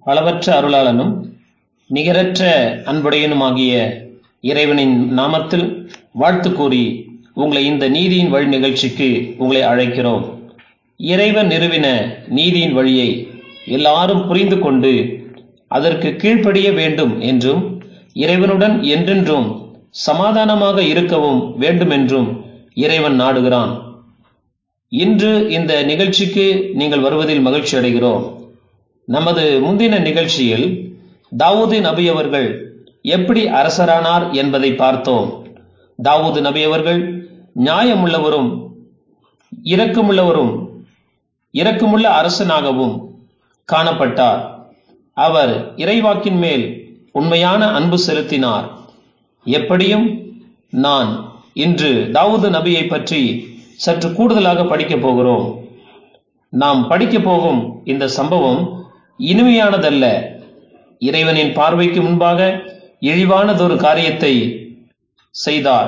அளவற்ற அருளாளனும் நிகரற்ற அன்புடையனுமாகிய இறைவனின் நாமத்தில் வாழ்த்து கூறி உங்களை இந்த நீதியின் வழி நிகழ்ச்சிக்கு உங்களை அழைக்கிறோம் இறைவன் நிறுவின நீதியின் வழியை எல்லாரும் புரிந்து கொண்டு அதற்கு கீழ்ப்படிய வேண்டும் என்றும் இறைவனுடன் என்றென்றும் சமாதானமாக இருக்கவும் வேண்டுமென்றும் இறைவன் நாடுகிறான் இன்று இந்த நிகழ்ச்சிக்கு நீங்கள் வருவதில் மகிழ்ச்சி அடைகிறோம் நமது முந்தின நிகழ்ச்சியில் தாவூது நபி அவர்கள் எப்படி அரசரானார் என்பதை பார்த்தோம் தாவூது நபி அவர்கள் நியாயமுள்ளவரும் இரக்கமுள்ளவரும் இரக்கமுள்ள அரசனாகவும் காணப்பட்டார் அவர் இறைவாக்கின் மேல் உண்மையான அன்பு செலுத்தினார் எப்படியும் நான் இன்று தாவூது நபியை பற்றி சற்று கூடுதலாக படிக்கப் போகிறோம் நாம் படிக்கப் போகும் இந்த சம்பவம் இனிமையானதல்ல இறைவனின் பார்வைக்கு முன்பாக இழிவானதொரு காரியத்தை செய்தார்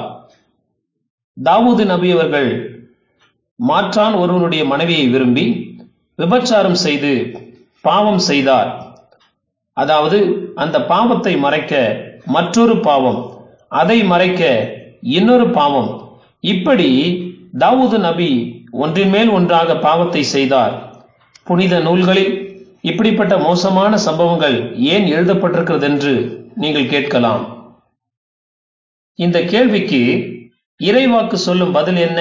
தாவூது நபி அவர்கள் மாற்றான் ஒருவனுடைய மனைவியை விரும்பி விபச்சாரம் செய்து பாவம் செய்தார் அதாவது அந்த பாவத்தை மறைக்க மற்றொரு பாவம் அதை மறைக்க இன்னொரு பாவம் இப்படி தாவூது நபி ஒன்றின் மேல் ஒன்றாக பாவத்தை செய்தார் புனித நூல்களில் இப்படிப்பட்ட மோசமான சம்பவங்கள் ஏன் எழுதப்பட்டிருக்கிறது என்று நீங்கள் கேட்கலாம் இந்த கேள்விக்கு இறைவாக்கு சொல்லும் பதில் என்ன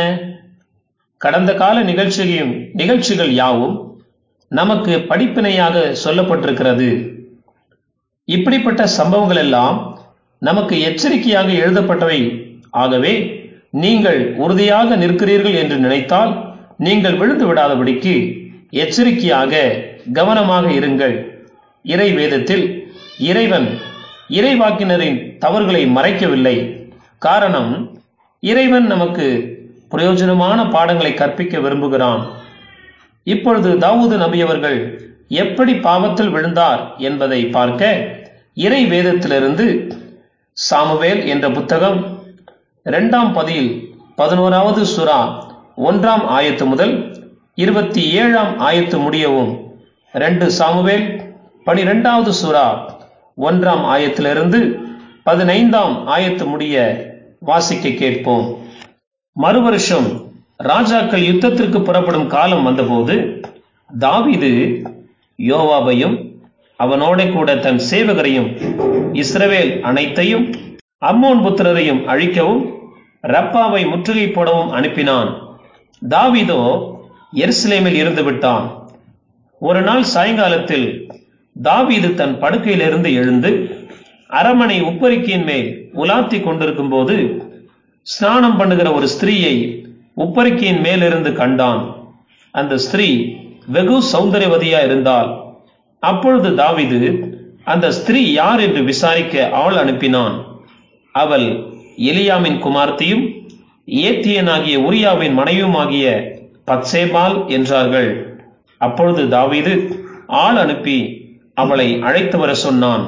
கடந்த கால நிகழ்ச்சியும் நிகழ்ச்சிகள் யாவும் நமக்கு படிப்பினையாக சொல்லப்பட்டிருக்கிறது இப்படிப்பட்ட சம்பவங்கள் எல்லாம் நமக்கு எச்சரிக்கையாக எழுதப்பட்டவை ஆகவே நீங்கள் உறுதியாக நிற்கிறீர்கள் என்று நினைத்தால் நீங்கள் விழுந்து விடாதபடிக்கு எச்சரிக்கையாக கவனமாக இருங்கள் இறை வேதத்தில் இறைவன் இறைவாக்கினரின் தவறுகளை மறைக்கவில்லை காரணம் இறைவன் நமக்கு பிரயோஜனமான பாடங்களை கற்பிக்க விரும்புகிறான் இப்பொழுது தாவூது நபி அவர்கள் எப்படி பாவத்தில் விழுந்தார் என்பதை பார்க்க இறை வேதத்திலிருந்து சாமுவேல் என்ற புத்தகம் இரண்டாம் பதியில் பதினோராவது சுறா ஒன்றாம் ஆயத்து முதல் இருபத்தி ஏழாம் ஆயத்து முடியவும் ரெண்டு சாமுவேல் பனிரெண்டாவது சுறா ஒன்றாம் ஆயத்திலிருந்து பதினைந்தாம் ஆயத்து முடிய வாசிக்க கேட்போம் மறுவருஷம் ராஜாக்கள் யுத்தத்திற்கு புறப்படும் காலம் வந்தபோது தாவிது யோவாபையும் அவனோட கூட தன் சேவகரையும் இஸ்ரவேல் அனைத்தையும் அம்மோன் புத்திரரையும் அழிக்கவும் ரப்பாவை முற்றுகை போடவும் அனுப்பினான் தாவிதோ எருசலேமில் இருந்து விட்டான் ஒரு நாள் சாயங்காலத்தில் தாவீது தன் படுக்கையிலிருந்து எழுந்து அரமனை உப்பரிக்கையின் மேல் உலாத்தி கொண்டிருக்கும் போது ஸ்நானம் பண்ணுகிற ஒரு ஸ்திரீயை உப்பரிக்கையின் மேலிருந்து கண்டான் அந்த ஸ்திரீ வெகு சௌந்தரியவதியா இருந்தால் அப்பொழுது தாவிது அந்த ஸ்திரீ யார் என்று விசாரிக்க ஆள் அனுப்பினான் அவள் எலியாமின் குமார்த்தியும் ஏத்தியனாகிய உரியாவின் மனைவியுமாகிய பத்சேபால் என்றார்கள் அப்பொழுது தாவீது ஆள் அனுப்பி அவளை அழைத்து வர சொன்னான்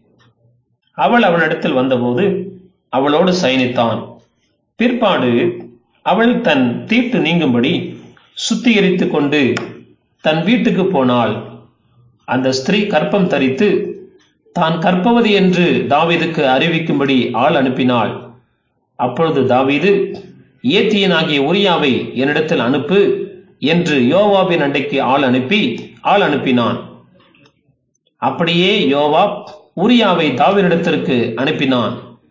அவள் அவனிடத்தில் வந்தபோது அவளோடு சயனித்தான் பிற்பாடு அவள் தன் தீட்டு நீங்கும்படி சுத்திகரித்துக் கொண்டு தன் வீட்டுக்கு போனாள் அந்த ஸ்திரீ கற்பம் தரித்து தான் கற்பவதி என்று தாவீதுக்கு அறிவிக்கும்படி ஆள் அனுப்பினாள் அப்பொழுது தாவீது ஏத்தியனாகிய உரியாவை என்னிடத்தில் அனுப்பு என்று யோவாபின் அண்டைக்கு ஆள் அனுப்பி ஆள் அனுப்பினான் அப்படியே யோவாப் உரியாவை தாவினிடத்திற்கு அனுப்பினான்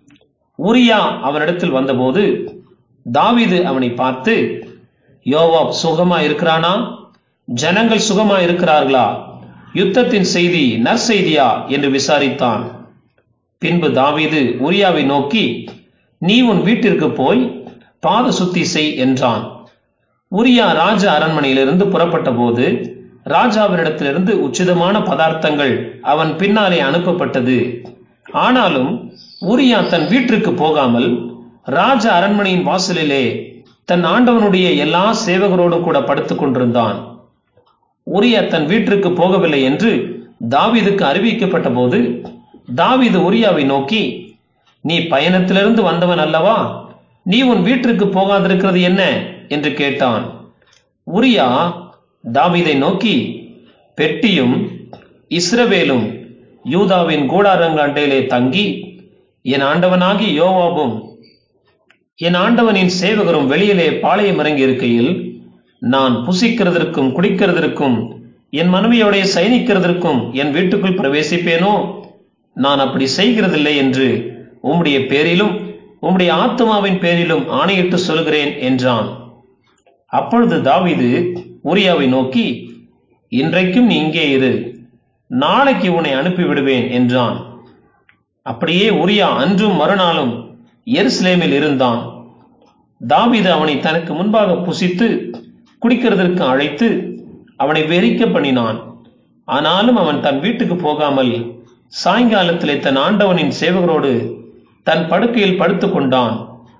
உரியா அவனிடத்தில் வந்தபோது தாவீது அவனை பார்த்து யோவாப் சுகமா இருக்கிறானா ஜனங்கள் சுகமா இருக்கிறார்களா யுத்தத்தின் செய்தி நற்செய்தியா என்று விசாரித்தான் பின்பு தாவீது உரியாவை நோக்கி நீ உன் வீட்டிற்கு போய் பாத சுத்தி செய் என்றான் உரியா ராஜ அரண்மனையிலிருந்து புறப்பட்ட போது ராஜாவினிடத்திலிருந்து உச்சிதமான பதார்த்தங்கள் அவன் பின்னாலே அனுப்பப்பட்டது ஆனாலும் உரியா தன் வீட்டிற்கு போகாமல் ராஜ அரண்மனையின் வாசலிலே தன் ஆண்டவனுடைய எல்லா சேவகரோடும் கூட படுத்துக் கொண்டிருந்தான் உரியா தன் வீட்டிற்கு போகவில்லை என்று தாவீதுக்கு அறிவிக்கப்பட்ட போது தாவீது உரியாவை நோக்கி நீ பயணத்திலிருந்து வந்தவன் அல்லவா நீ உன் வீட்டிற்கு போகாதிருக்கிறது என்ன என்று கேட்டான் உரியா தாவீதை நோக்கி பெட்டியும் இஸ்ரவேலும் யூதாவின் கூடாரங்காண்டையிலே தங்கி என் ஆண்டவனாகி யோவாபும் என் ஆண்டவனின் சேவகரும் வெளியிலே பாளையம் இறங்கி இருக்கையில் நான் புசிக்கிறதற்கும் குடிக்கிறதற்கும் என் மனைவியோடைய சயனிக்கிறதற்கும் என் வீட்டுக்குள் பிரவேசிப்பேனோ நான் அப்படி செய்கிறதில்லை என்று உம்முடைய பேரிலும் உம்முடைய ஆத்மாவின் பேரிலும் ஆணையிட்டு சொல்கிறேன் என்றான் அப்பொழுது தாவீது உரியாவை நோக்கி இன்றைக்கும் நீ இங்கே இரு நாளைக்கு உன்னை அனுப்பி விடுவேன் என்றான் அப்படியே உரியா அன்றும் மறுநாளும் எருசலேமில் இருந்தான் தாவீது அவனை தனக்கு முன்பாக புசித்து குடிக்கிறதற்கு அழைத்து அவனை வெறிக்க பண்ணினான் ஆனாலும் அவன் தன் வீட்டுக்கு போகாமல் சாயங்காலத்திலே தன் ஆண்டவனின் சேவகரோடு தன் படுக்கையில் படுத்துக் கொண்டான்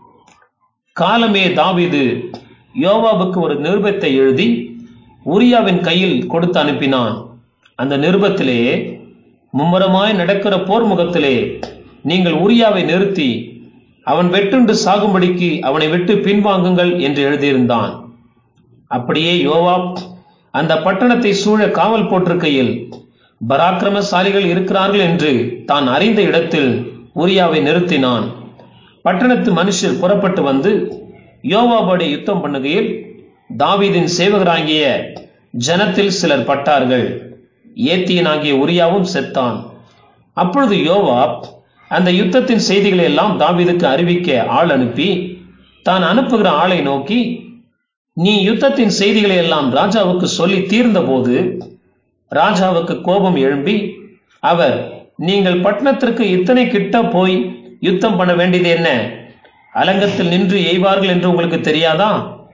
காலமே தாவீது யோவாவுக்கு ஒரு நிருபத்தை எழுதி உரியாவின் கையில் கொடுத்து அனுப்பினான் அந்த நிருபத்திலே மும்முரமாய் நடக்கிற போர் முகத்திலே நீங்கள் உரியாவை நிறுத்தி அவன் வெட்டுண்டு சாகும்படிக்கு அவனை விட்டு பின்வாங்குங்கள் என்று எழுதியிருந்தான் அப்படியே யோவாப் அந்த பட்டணத்தை சூழ காவல் போட்டிருக்கையில் பராக்கிரமசாலிகள் இருக்கிறார்கள் என்று தான் அறிந்த இடத்தில் உரியாவை நிறுத்தினான் பட்டணத்து மனுஷர் புறப்பட்டு வந்து யோவாபோடு யுத்தம் பண்ணுகையில் தாவீதின் சேவகராகிய ஜனத்தில் சிலர் பட்டார்கள் ஏத்தியனாகிய உரியாவும் செத்தான் அப்பொழுது யோவாப் அந்த யுத்தத்தின் செய்திகளை எல்லாம் தாவீதுக்கு அறிவிக்க ஆள் அனுப்பி தான் அனுப்புகிற ஆளை நோக்கி நீ யுத்தத்தின் செய்திகளை எல்லாம் ராஜாவுக்கு சொல்லி தீர்ந்தபோது ராஜாவுக்கு கோபம் எழும்பி அவர் நீங்கள் பட்டணத்திற்கு இத்தனை கிட்ட போய் யுத்தம் பண்ண வேண்டியது என்ன அலங்கத்தில் நின்று எய்வார்கள் என்று உங்களுக்கு தெரியாதா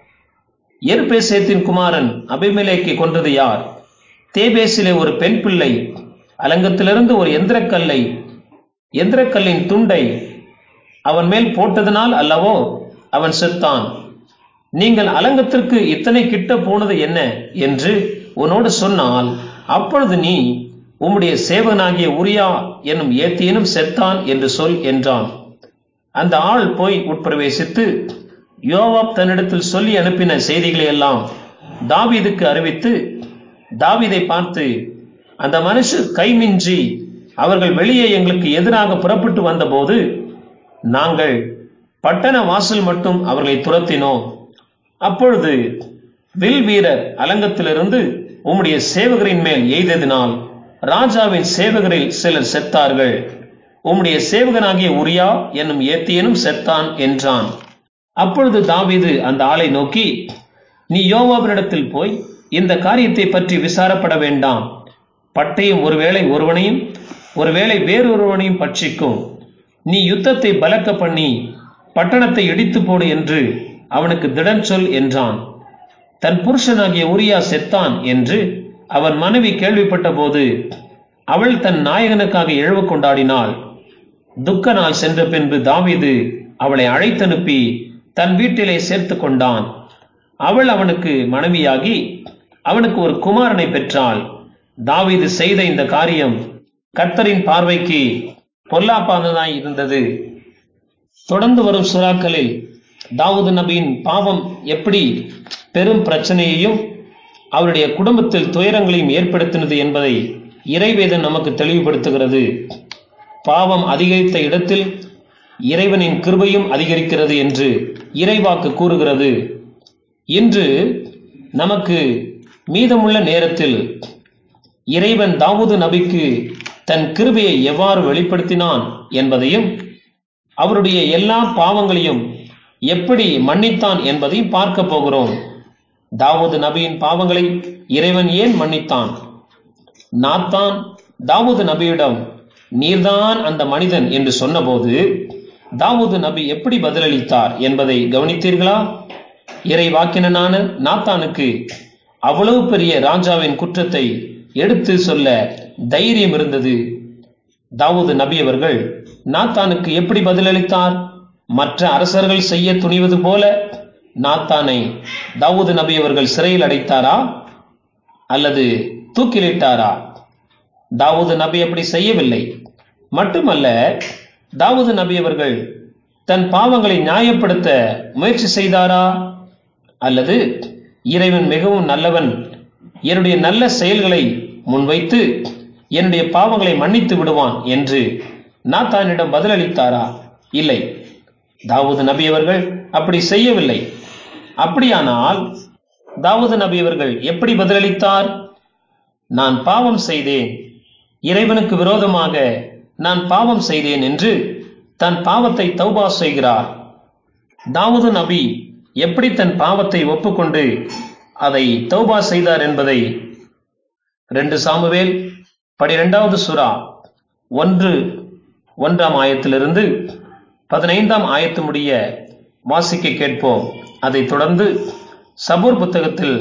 எர்பேசேத்தின் குமாரன் அபிமேலேக்கை கொன்றது யார் தேபேசிலே ஒரு பெண் பிள்ளை அலங்கத்திலிருந்து ஒரு எந்திரக்கல்லை எந்திரக்கல்லின் துண்டை அவன் மேல் போட்டதனால் அல்லவோ அவன் செத்தான் நீங்கள் அலங்கத்திற்கு இத்தனை கிட்ட போனது என்ன என்று உன்னோடு சொன்னால் அப்பொழுது நீ உம்முடைய சேவனாகிய உரியா என்னும் ஏத்தியனும் செத்தான் என்று சொல் என்றான் அந்த ஆள் போய் உட்பிரவேசித்து யோவாப் தன்னிடத்தில் சொல்லி அனுப்பின செய்திகளை எல்லாம் தாவீதுக்கு அறிவித்து தாவீதை பார்த்து அந்த மனுஷர் கைமின்றி அவர்கள் வெளியே எங்களுக்கு எதிராக புறப்பட்டு வந்தபோது நாங்கள் பட்டண வாசல் மட்டும் அவர்களை துரத்தினோம் அப்பொழுது வில் வீரர் அலங்கத்திலிருந்து உம்முடைய சேவகரின் மேல் எய்ததினால் ராஜாவின் சேவகரில் சிலர் செத்தார்கள் உம்முடைய சேவகனாகிய உரியா என்னும் ஏத்தியனும் செத்தான் என்றான் அப்பொழுது தாவீது அந்த ஆளை நோக்கி நீ யோவாவினிடத்தில் போய் இந்த காரியத்தை பற்றி விசாரப்பட வேண்டாம் பட்டயம் ஒருவேளை ஒருவனையும் ஒருவேளை வேறொருவனையும் பட்சிக்கும் நீ யுத்தத்தை பலக்க பண்ணி பட்டணத்தை இடித்து போடு என்று அவனுக்கு திடன் சொல் என்றான் தன் புருஷனாகிய உரியா செத்தான் என்று அவன் மனைவி கேள்விப்பட்ட போது அவள் தன் நாயகனுக்காக எழுவு கொண்டாடினாள் துக்க நாள் சென்ற பின்பு தாவீது அவளை அழைத்தனுப்பி தன் வீட்டிலே சேர்த்து கொண்டான் அவள் அவனுக்கு மனைவியாகி அவனுக்கு ஒரு குமாரனை பெற்றாள் தாவீது செய்த இந்த காரியம் கர்த்தரின் பார்வைக்கு பொல்லாப்பானதாய் இருந்தது தொடர்ந்து வரும் சுறாக்களில் தாவூது நபியின் பாவம் எப்படி பெரும் பிரச்சனையையும் அவருடைய குடும்பத்தில் துயரங்களையும் ஏற்படுத்தினது என்பதை இறைவேதம் நமக்கு தெளிவுபடுத்துகிறது பாவம் அதிகரித்த இடத்தில் இறைவனின் கிருபையும் அதிகரிக்கிறது என்று இறைவாக்கு கூறுகிறது இன்று நமக்கு மீதமுள்ள நேரத்தில் இறைவன் தாவூது நபிக்கு தன் கிருபையை எவ்வாறு வெளிப்படுத்தினான் என்பதையும் அவருடைய எல்லா பாவங்களையும் எப்படி மன்னித்தான் என்பதையும் பார்க்க போகிறோம் தாவூது நபியின் பாவங்களை இறைவன் ஏன் மன்னித்தான் நாத்தான் தாவூது நபியிடம் நீர்தான் அந்த மனிதன் என்று சொன்னபோது தாவூது நபி எப்படி பதிலளித்தார் என்பதை கவனித்தீர்களா இறை வாக்கினனான நாத்தானுக்கு அவ்வளவு பெரிய ராஜாவின் குற்றத்தை எடுத்து சொல்ல தைரியம் இருந்தது தாவூது நபி அவர்கள் நாத்தானுக்கு எப்படி பதிலளித்தார் மற்ற அரசர்கள் செய்ய துணிவது போல நாத்தானை தாவூது நபி அவர்கள் சிறையில் அடைத்தாரா அல்லது தூக்கிலிட்டாரா தாவூது நபி அப்படி செய்யவில்லை மட்டுமல்ல தாவூது நபி அவர்கள் தன் பாவங்களை நியாயப்படுத்த முயற்சி செய்தாரா அல்லது இறைவன் மிகவும் நல்லவன் என்னுடைய நல்ல செயல்களை முன்வைத்து என்னுடைய பாவங்களை மன்னித்து விடுவான் என்று நாத்தானிடம் பதிலளித்தாரா இல்லை தாவூது நபி அவர்கள் அப்படி செய்யவில்லை அப்படியானால் தாவூது நபி அவர்கள் எப்படி பதிலளித்தார் நான் பாவம் செய்தேன் இறைவனுக்கு விரோதமாக நான் பாவம் செய்தேன் என்று தன் பாவத்தை தௌபா செய்கிறார் தாவூது நபி எப்படி தன் பாவத்தை ஒப்புக்கொண்டு அதை தௌபா செய்தார் என்பதை ரெண்டு சாமுவேல் பனிரெண்டாவது சுறா ஒன்று ஒன்றாம் ஆயத்திலிருந்து பதினைந்தாம் ஆயத்து முடிய வாசிக்க கேட்போம் அதைத் தொடர்ந்து சபூர் புத்தகத்தில்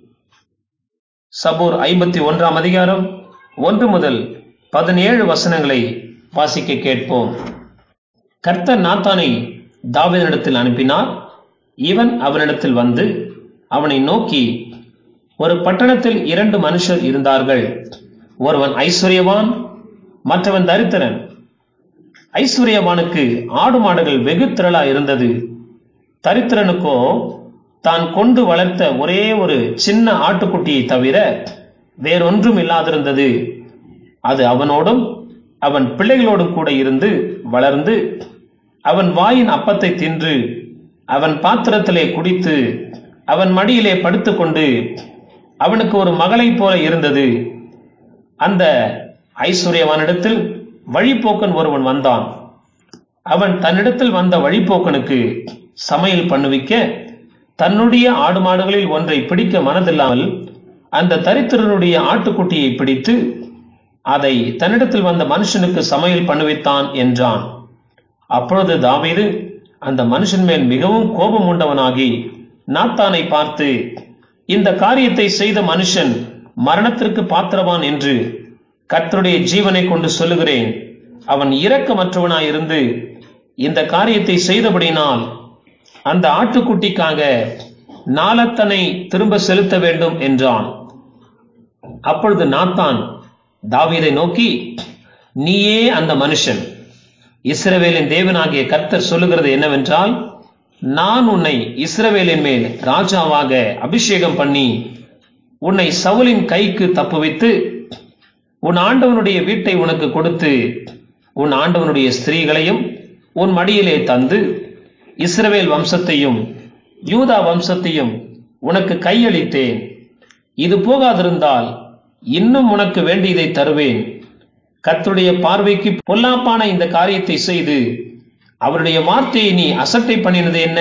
சபூர் ஐம்பத்தி ஒன்றாம் அதிகாரம் ஒன்று முதல் பதினேழு வசனங்களை வாசிக்க கேட்போம் கர்த்தர் நாத்தானை தாவீதனிடத்தில் அனுப்பினார் இவன் அவனிடத்தில் வந்து அவனை நோக்கி ஒரு பட்டணத்தில் இரண்டு மனுஷர் இருந்தார்கள் ஒருவன் ஐஸ்வர்யவான் மற்றவன் தரித்திரன் ஐஸ்வர்யவானுக்கு ஆடு மாடுகள் வெகு திரளா இருந்தது தரித்திரனுக்கோ தான் கொண்டு வளர்த்த ஒரே ஒரு சின்ன ஆட்டுக்குட்டியை தவிர வேறொன்றும் இல்லாதிருந்தது அது அவனோடும் அவன் பிள்ளைகளோடும் கூட இருந்து வளர்ந்து அவன் வாயின் அப்பத்தை தின்று அவன் பாத்திரத்திலே குடித்து அவன் மடியிலே படுத்துக்கொண்டு அவனுக்கு ஒரு மகளைப் போல இருந்தது அந்த ஐஸ்வர்யவானிடத்தில் வழிப்போக்கன் ஒருவன் வந்தான் அவன் தன்னிடத்தில் வந்த வழிப்போக்கனுக்கு சமையல் பண்ணுவிக்க தன்னுடைய ஆடு மாடுகளில் ஒன்றை பிடிக்க மனதில்லாமல் அந்த தரித்திரனுடைய ஆட்டுக்குட்டியை பிடித்து அதை தன்னிடத்தில் வந்த மனுஷனுக்கு சமையல் பண்ணுவித்தான் என்றான் அப்பொழுது தாவீது அந்த மனுஷன் மேல் மிகவும் கோபம் உண்டவனாகி நாத்தானை பார்த்து இந்த காரியத்தை செய்த மனுஷன் மரணத்திற்கு பாத்திரவான் என்று கர்த்தருடைய ஜீவனை கொண்டு சொல்லுகிறேன் அவன் இரக்கமற்றவனாயிருந்து இந்த காரியத்தை செய்தபடினால் அந்த ஆட்டுக்குட்டிக்காக நாலத்தனை திரும்ப செலுத்த வேண்டும் என்றான் அப்பொழுது நாத்தான் தாவீதை நோக்கி நீயே அந்த மனுஷன் இஸ்ரவேலின் தேவனாகிய கர்த்தர் சொல்லுகிறது என்னவென்றால் நான் உன்னை இஸ்ரவேலின் மேல் ராஜாவாக அபிஷேகம் பண்ணி உன்னை சவுலின் கைக்கு தப்புவித்து உன் ஆண்டவனுடைய வீட்டை உனக்கு கொடுத்து உன் ஆண்டவனுடைய ஸ்திரீகளையும் உன் மடியிலே தந்து இஸ்ரவேல் வம்சத்தையும் யூதா வம்சத்தையும் உனக்கு கையளித்தேன் இது போகாதிருந்தால் இன்னும் உனக்கு வேண்டியதை தருவேன் கர்த்தருடைய பார்வைக்கு பொல்லாப்பான இந்த காரியத்தை செய்து அவருடைய வார்த்தையை நீ அசட்டை பண்ணினது என்ன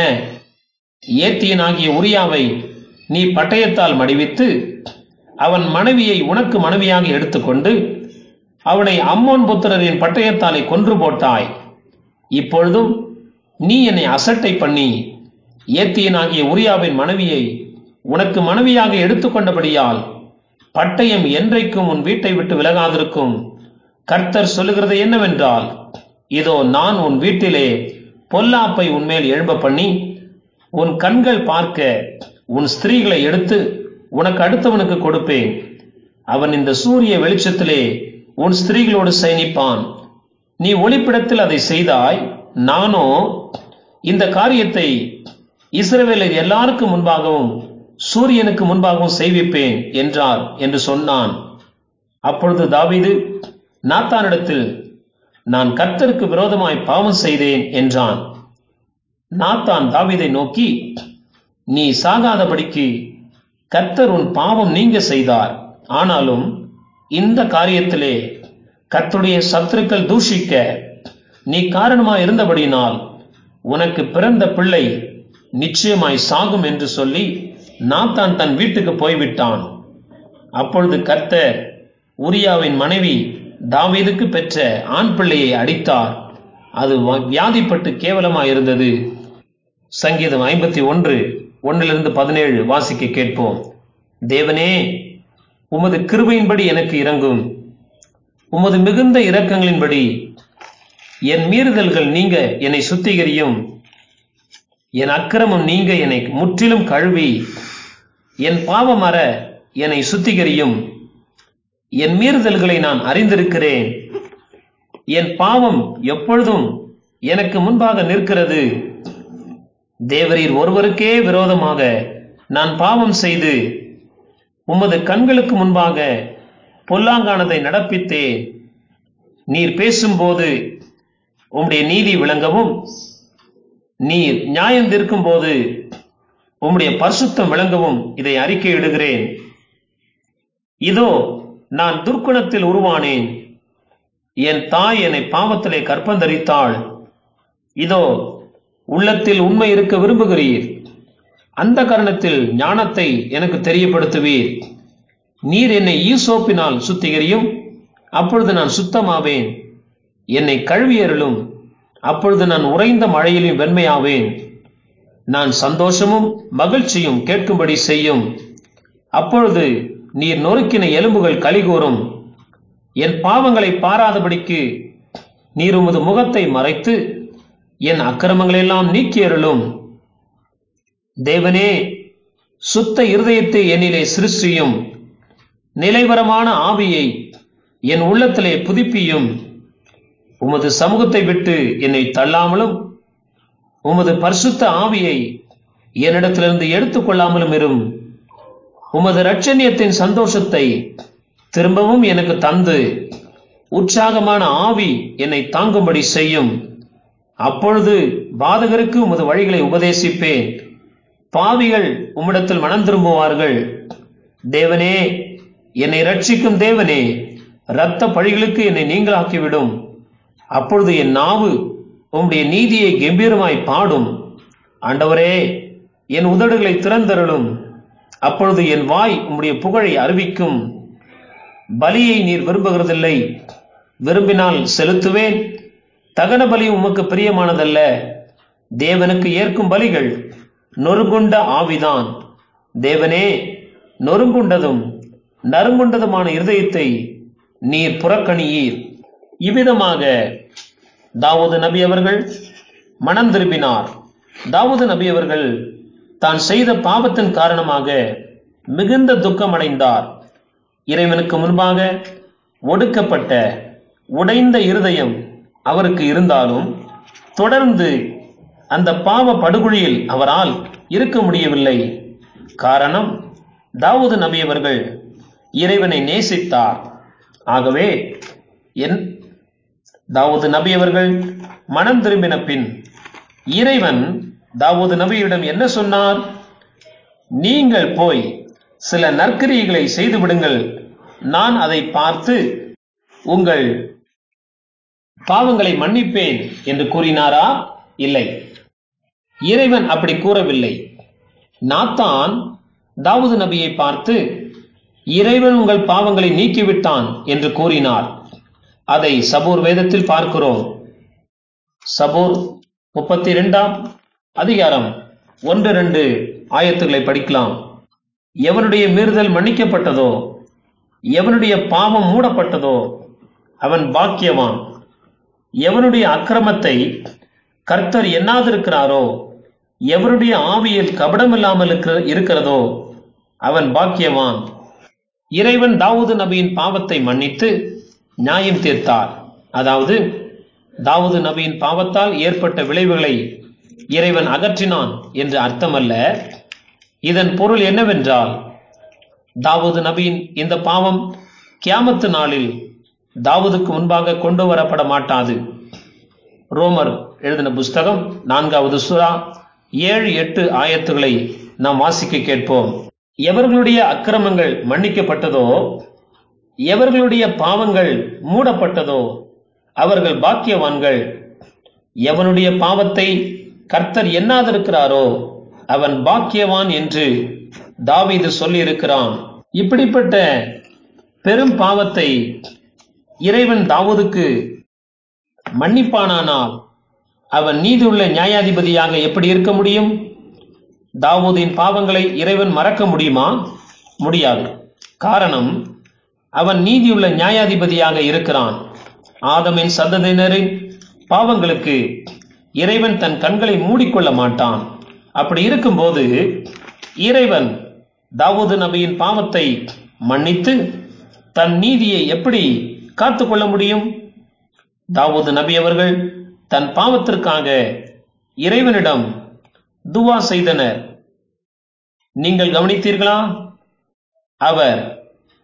ஏத்தியனாகிய உரியாவை நீ பட்டயத்தால் மடிவித்து அவன் மனைவியை உனக்கு மனைவியாக எடுத்துக்கொண்டு அவனை அம்மோன் புத்திரரின் பட்டயத்தாலை கொன்று போட்டாய் இப்பொழுதும் நீ என்னை அசட்டை பண்ணி ஏத்தியனாகிய உரியாவின் மனைவியை உனக்கு மனைவியாக எடுத்துக்கொண்டபடியால் பட்டயம் என்றைக்கும் உன் வீட்டை விட்டு விலகாதிருக்கும் கர்த்தர் சொல்லுகிறது என்னவென்றால் இதோ நான் உன் வீட்டிலே பொல்லாப்பை உன்மேல் எழும்ப பண்ணி உன் கண்கள் பார்க்க உன் ஸ்திரீகளை எடுத்து உனக்கு அடுத்தவனுக்கு கொடுப்பேன் அவன் இந்த சூரிய வெளிச்சத்திலே உன் ஸ்திரீகளோடு சயனிப்பான் நீ ஒளிப்பிடத்தில் அதை செய்தாய் நானோ இந்த காரியத்தை இஸ்ரவேலர் எல்லாருக்கும் முன்பாகவும் சூரியனுக்கு முன்பாகவும் செய்விப்பேன் என்றார் என்று சொன்னான் அப்பொழுது தாவீது நாத்தானிடத்தில் நான் கர்த்தருக்கு விரோதமாய் பாவம் செய்தேன் என்றான் நாத்தான் தாவீதை நோக்கி நீ சாகாதபடிக்கு கர்த்தர் உன் பாவம் நீங்க செய்தார் ஆனாலும் இந்த காரியத்திலே கர்த்தருடைய சத்துருக்கள் தூஷிக்க நீ காரணமாய் இருந்தபடியினால் உனக்கு பிறந்த பிள்ளை நிச்சயமாய் சாகும் என்று சொல்லி நாத்தான் தன் வீட்டுக்கு போய்விட்டான் அப்பொழுது கர்த்தர் உரியாவின் மனைவி தாவீதுக்கு பெற்ற ஆண் பிள்ளையை அடித்தார் அது வியாதிப்பட்டு கேவலமாய் இருந்தது சங்கீதம் ஐம்பத்தி ஒன்று ஒன்னிலிருந்து பதினேழு வாசிக்க கேட்போம் தேவனே உமது கிருபையின்படி எனக்கு இறங்கும் உமது மிகுந்த இரக்கங்களின்படி என் மீறுதல்கள் நீங்க என்னை சுத்திகரியும் என் அக்கிரமம் நீங்க என்னை முற்றிலும் கழுவி என் பாவம் அற என்னை சுத்திகரியும் என் மீறுதல்களை நான் அறிந்திருக்கிறேன் என் பாவம் எப்பொழுதும் எனக்கு முன்பாக நிற்கிறது தேவரீர் ஒருவருக்கே விரோதமாக நான் பாவம் செய்து உமது கண்களுக்கு முன்பாக பொல்லாங்கானதை நடப்பித்தேன் நீர் பேசும்போது உம்முடைய நீதி விளங்கவும் நீர் நியாயம் தீர்க்கும் போது உம்முடைய பரிசுத்தம் விளங்கவும் இதை அறிக்கையிடுகிறேன் இதோ நான் துர்க்குணத்தில் உருவானேன் என் தாய் என்னை பாவத்திலே கற்பந்தரித்தாள் இதோ உள்ளத்தில் உண்மை இருக்க விரும்புகிறீர் அந்த கரணத்தில் ஞானத்தை எனக்கு தெரியப்படுத்துவீர் நீர் என்னை ஈசோப்பினால் சுத்திகரியும் அப்பொழுது நான் சுத்தமாவேன் என்னை கழுவியருளும் அப்பொழுது நான் உறைந்த மழையிலும் வெண்மையாவேன் நான் சந்தோஷமும் மகிழ்ச்சியும் கேட்கும்படி செய்யும் அப்பொழுது நீர் நொறுக்கின எலும்புகள் கலிகூறும் என் பாவங்களை பாராதபடிக்கு நீர் உமது முகத்தை மறைத்து என் அக்கிரமங்களெல்லாம் நீக்கியருளும் தேவனே சுத்த இருதயத்தை என்னிலே சிருஷ்டியும் நிலைவரமான ஆவியை என் உள்ளத்திலே புதுப்பியும் உமது சமூகத்தை விட்டு என்னை தள்ளாமலும் உமது பரிசுத்த ஆவியை என்னிடத்திலிருந்து எடுத்துக்கொள்ளாமலும் இரும் உமது இரட்சணியத்தின் சந்தோஷத்தை திரும்பவும் எனக்கு தந்து உற்சாகமான ஆவி என்னை தாங்கும்படி செய்யும் அப்பொழுது பாதகருக்கு உமது வழிகளை உபதேசிப்பேன் பாவிகள் உம்மிடத்தில் மனம் திரும்புவார்கள் தேவனே என்னை ரட்சிக்கும் தேவனே இரத்த பழிகளுக்கு என்னை நீங்களாக்கிவிடும் அப்பொழுது என் நாவு உம்முடைய நீதியை கம்பீரமாய் பாடும் ஆண்டவரே என் உதடுகளை திறந்தருளும் அப்பொழுது என் வாய் உம்முடைய புகழை அறிவிக்கும் பலியை நீர் விரும்புகிறதில்லை விரும்பினால் செலுத்துவேன் தகன பலி உமக்கு பிரியமானதல்ல தேவனுக்கு ஏற்கும் பலிகள் நொறுங்குண்ட ஆவிதான் தேவனே நொறுங்குண்டதும் நறுங்குண்டதுமான இருதயத்தை நீர் புறக்கணியீர் இவ்விதமாக தாவூது நபி அவர்கள் மனம் திரும்பினார் தாவூது நபி அவர்கள் தான் செய்த பாவத்தின் காரணமாக மிகுந்த துக்கமடைந்தார் இறைவனுக்கு முன்பாக ஒடுக்கப்பட்ட உடைந்த இருதயம் அவருக்கு இருந்தாலும் தொடர்ந்து அந்த பாவ படுகொழியில் அவரால் இருக்க முடியவில்லை காரணம் தாவூது நபி அவர்கள் இறைவனை நேசித்தார் ஆகவே என் தாவூது நபி அவர்கள் மனம் திரும்பின பின் இறைவன் தாவூது நபியிடம் என்ன சொன்னார் நீங்கள் போய் சில நற்கிரியைகளை செய்து விடுங்கள் நான் அதை பார்த்து உங்கள் பாவங்களை மன்னிப்பேன் என்று கூறினாரா இல்லை இறைவன் அப்படி கூறவில்லை நாத்தான் தாவூது நபியை பார்த்து இறைவன் உங்கள் பாவங்களை நீக்கிவிட்டான் என்று கூறினார் அதை சபூர் வேதத்தில் பார்க்கிறோம் சபூர் முப்பத்தி இரண்டாம் அதிகாரம் ஒன்று ரெண்டு ஆயத்துக்களை படிக்கலாம் எவனுடைய மீறுதல் மன்னிக்கப்பட்டதோ எவனுடைய பாவம் மூடப்பட்டதோ அவன் பாக்கியவான் எவனுடைய அக்கிரமத்தை கர்த்தர் எண்ணாதிருக்கிறாரோ எவருடைய ஆவியில் கபடமில்லாமல் இருக்கிற இருக்கிறதோ அவன் பாக்கியவான் இறைவன் தாவூது நபியின் பாவத்தை மன்னித்து நியாயம் தீர்த்தார் அதாவது தாவூது நபியின் பாவத்தால் ஏற்பட்ட விளைவுகளை இறைவன் அகற்றினான் என்று அர்த்தமல்ல இதன் பொருள் என்னவென்றால் தாவூது நபியின் இந்த பாவம் கியாமத்து நாளில் தாவூதுக்கு முன்பாக கொண்டு வரப்பட மாட்டாது ரோமர் எழுதின புஸ்தகம் நான்காவது சுறா ஏழு எட்டு ஆயத்துகளை நாம் வாசிக்க கேட்போம் எவர்களுடைய அக்கிரமங்கள் மன்னிக்கப்பட்டதோ எவர்களுடைய பாவங்கள் மூடப்பட்டதோ அவர்கள் பாக்கியவான்கள் எவனுடைய பாவத்தை கர்த்தர் எண்ணாதிருக்கிறாரோ அவன் பாக்கியவான் என்று தாவீது சொல்லியிருக்கிறான் இப்படிப்பட்ட பெரும் பாவத்தை இறைவன் தாவூதுக்கு மன்னிப்பானானால் அவன் நீதியுள்ள நியாயாதிபதியாக எப்படி இருக்க முடியும் தாவூதின் பாவங்களை இறைவன் மறக்க முடியுமா முடியாது காரணம் அவன் நீதியுள்ள நியாயாதிபதியாக இருக்கிறான் ஆதமின் சந்ததியினரின் பாவங்களுக்கு இறைவன் தன் கண்களை மூடிக்கொள்ள மாட்டான் அப்படி இருக்கும்போது இறைவன் தாவூது நபியின் பாவத்தை மன்னித்து தன் நீதியை எப்படி காத்துக்கொள்ள முடியும் தாவூது நபி அவர்கள் தன் பாவத்திற்காக இறைவனிடம் துவா செய்தனர் நீங்கள் கவனித்தீர்களா அவர்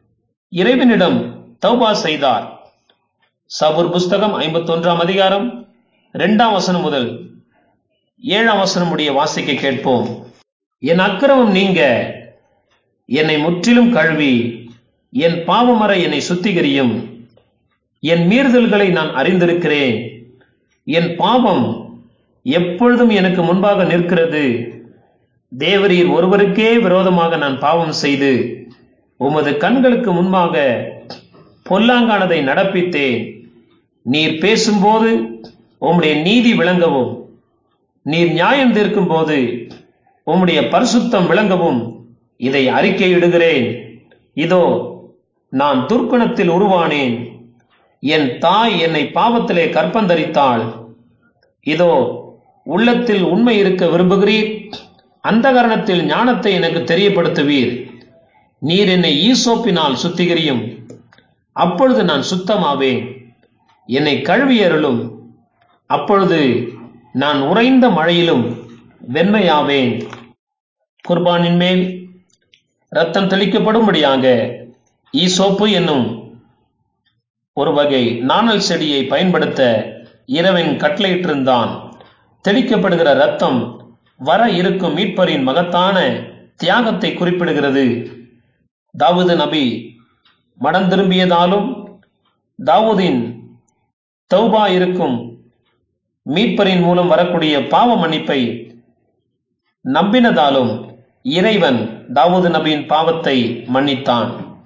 இறைவனிடம் தௌபா செய்தார் சபூர் புஸ்தகம் ஐம்பத்தொன்றாம் அதிகாரம் இரண்டாம் வசனம் முதல் ஏழாம் வசனம் உடைய வாசிக்க கேட்போம் என் அக்கிரமம் நீங்க என்னை முற்றிலும் கழுவி என் பாவமர என்னை சுத்திகரியும் என் மீறுதல்களை நான் அறிந்திருக்கிறேன் என் பாவம் எப்பொழுதும் எனக்கு முன்பாக நிற்கிறது தேவரீர் ஒருவருக்கே விரோதமாக நான் பாவம் செய்து உமது கண்களுக்கு முன்பாக பொல்லாங்கானதை நடப்பித்தேன் நீர் பேசும்போது உம்முடைய நீதி விளங்கவும் நீர் நியாயம் தீர்க்கும் போது உம்முடைய பரிசுத்தம் விளங்கவும் இதை அறிக்கையிடுகிறேன் இதோ நான் துர்க்குணத்தில் உருவானேன் என் தாய் என்னை பாவத்திலே கற்பந்தரித்தாள் இதோ உள்ளத்தில் உண்மை இருக்க விரும்புகிறீர் அந்த காரணத்தில் ஞானத்தை எனக்கு தெரியப்படுத்துவீர் நீர் என்னை ஈசோப்பினால் சுத்திகரியும் அப்பொழுது நான் சுத்தமாவேன் என்னை கழுவியருளும் அப்பொழுது நான் உறைந்த மழையிலும் வெண்மையாவேன் குர்பானின் மேல் ரத்தம் தெளிக்கப்படும்படியாக ஈசோப்பு என்னும் ஒரு வகை நாணல் செடியை பயன்படுத்த இரவன் கட்டளையிட்டிருந்தான் தெளிக்கப்படுகிற ரத்தம் வர இருக்கும் மீட்பரின் மகத்தான தியாகத்தை குறிப்பிடுகிறது தாவூது நபி மடம் திரும்பியதாலும் தாவூதின் தௌபா இருக்கும் மீட்பரின் மூலம் வரக்கூடிய பாவ மன்னிப்பை நம்பினதாலும் இறைவன் தாவூது நபியின் பாவத்தை மன்னித்தான்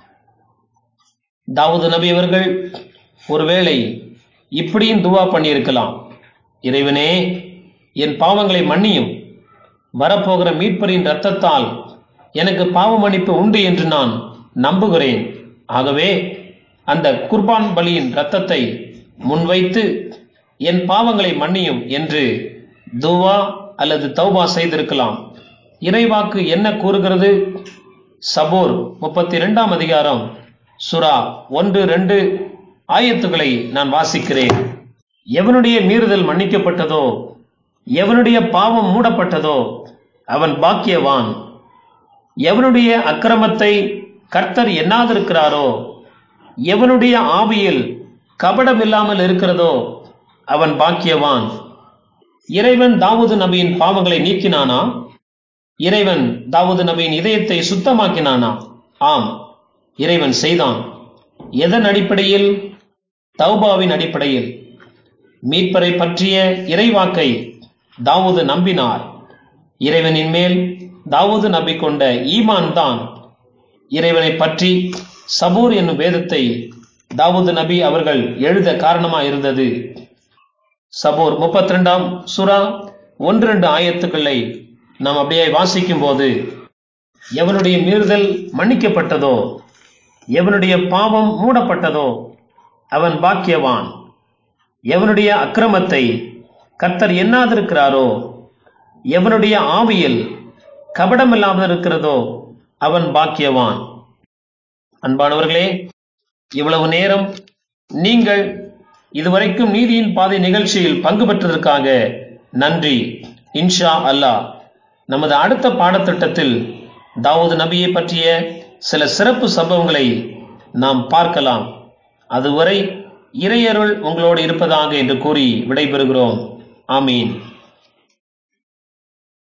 தாவூது நபி அவர்கள் ஒருவேளை இப்படியும் துவா பண்ணியிருக்கலாம் இறைவனே என் பாவங்களை மன்னியும் வரப்போகிற மீட்பரின் இரத்தத்தால் எனக்கு பாவ மன்னிப்பு உண்டு என்று நான் நம்புகிறேன் ஆகவே அந்த குர்பான் பலியின் இரத்தத்தை முன்வைத்து என் பாவங்களை மன்னியும் என்று துவா அல்லது தௌபா செய்திருக்கலாம் இறைவாக்கு என்ன கூறுகிறது சபோர் முப்பத்தி இரண்டாம் அதிகாரம் சுரா ஒன்று ரெண்டு ஆயத்துக்களை நான் வாசிக்கிறேன் எவனுடைய மீறுதல் மன்னிக்கப்பட்டதோ எவனுடைய பாவம் மூடப்பட்டதோ அவன் பாக்கியவான் எவனுடைய அக்கிரமத்தை கர்த்தர் எண்ணாதிருக்கிறாரோ எவனுடைய ஆவியில் கபடம் இல்லாமல் இருக்கிறதோ அவன் பாக்கியவான் இறைவன் தாவூது நபியின் பாவங்களை நீக்கினானா இறைவன் தாவூது நபியின் இதயத்தை சுத்தமாக்கினானா ஆம் இறைவன் செய்தான் எதன் அடிப்படையில் தௌபாவின் அடிப்படையில் மீட்பரை பற்றிய இறைவாக்கை தாவூது நம்பினார் இறைவனின் மேல் தாவூது நம்பி கொண்ட ஈமான் தான் இறைவனை பற்றி சபூர் என்னும் வேதத்தை தாவூது நபி அவர்கள் எழுத காரணமா இருந்தது சபூர் முப்பத்தி ரெண்டாம் சுரா ஒன்று ரெண்டு ஆயத்துக்களை நாம் அப்படியே வாசிக்கும் போது எவனுடைய மீறுதல் மன்னிக்கப்பட்டதோ எவனுடைய பாவம் மூடப்பட்டதோ அவன் பாக்கியவான் எவனுடைய அக்கிரமத்தை கர்த்தர் எண்ணாதிருக்கிறாரோ எவனுடைய ஆவியில் கபடமில்லாமல் இருக்கிறதோ அவன் பாக்கியவான் அன்பானவர்களே இவ்வளவு நேரம் நீங்கள் இதுவரைக்கும் நீதியின் பாதை நிகழ்ச்சியில் பங்கு பெற்றதற்காக நன்றி இன்ஷா அல்லாஹ் நமது அடுத்த பாடத்திட்டத்தில் தாவூது நபியை பற்றிய சில சிறப்பு சம்பவங்களை நாம் பார்க்கலாம் அதுவரை இறையருள் உங்களோடு இருப்பதாக என்று கூறி விடைபெறுகிறோம் ஆமீன்